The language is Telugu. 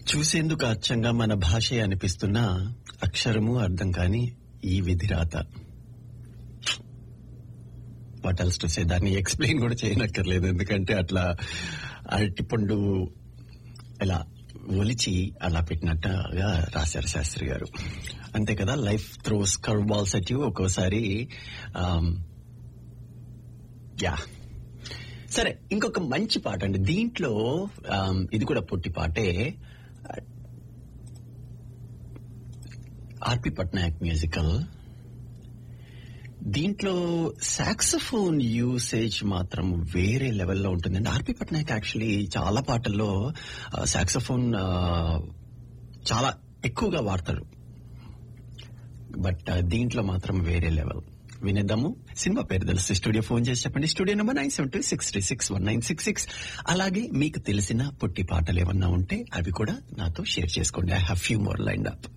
చూసేందుకు అచ్చంగా మన భాషే అనిపిస్తున్న అక్షరము అర్థం కాని ఈ విధిరాత వాట్ ఎల్స్ టు సే దాన్ని ఎక్స్ప్లెయిన్ కూడా చేయనక్కర్లేదు ఎందుకంటే అట్లా అరటిపండు ఇలా ఒలిచి అలా పెట్టినట్టుగా రాశారు శాస్త్రి గారు అంతే కదా life throws curve balls at you ఒక్కోసారి యా సరే ఇంకొక మంచి పాట అండి దీంట్లో um, ఇది కూడా పొట్టి పాటే ఆర్పి పట్నాయక్ మ్యూజికల్ దీంట్లో సాక్సఫోన్ యూసేజ్ మాత్రం వేరే లెవెల్లో ఉంటుందండి ఆర్పి పట్నాయక్ యాక్చువల్లీ చాలా పాటల్లో సాక్సఫోన్ చాలా ఎక్కువగా వాడతారు బట్ దీంట్లో మాత్రం వేరే లెవెల్ వినేద్దాము సినిమా పేరు తెలిసి స్టూడియో ఫోన్ చేసి చెప్పండి studio number nine seven two six three six one nine six six అలాగే మీకు తెలిసిన పుట్టి పాటలు ఏమన్నా ఉంటే అవి కూడా నాతో షేర్ చేసుకోండి I have few more line up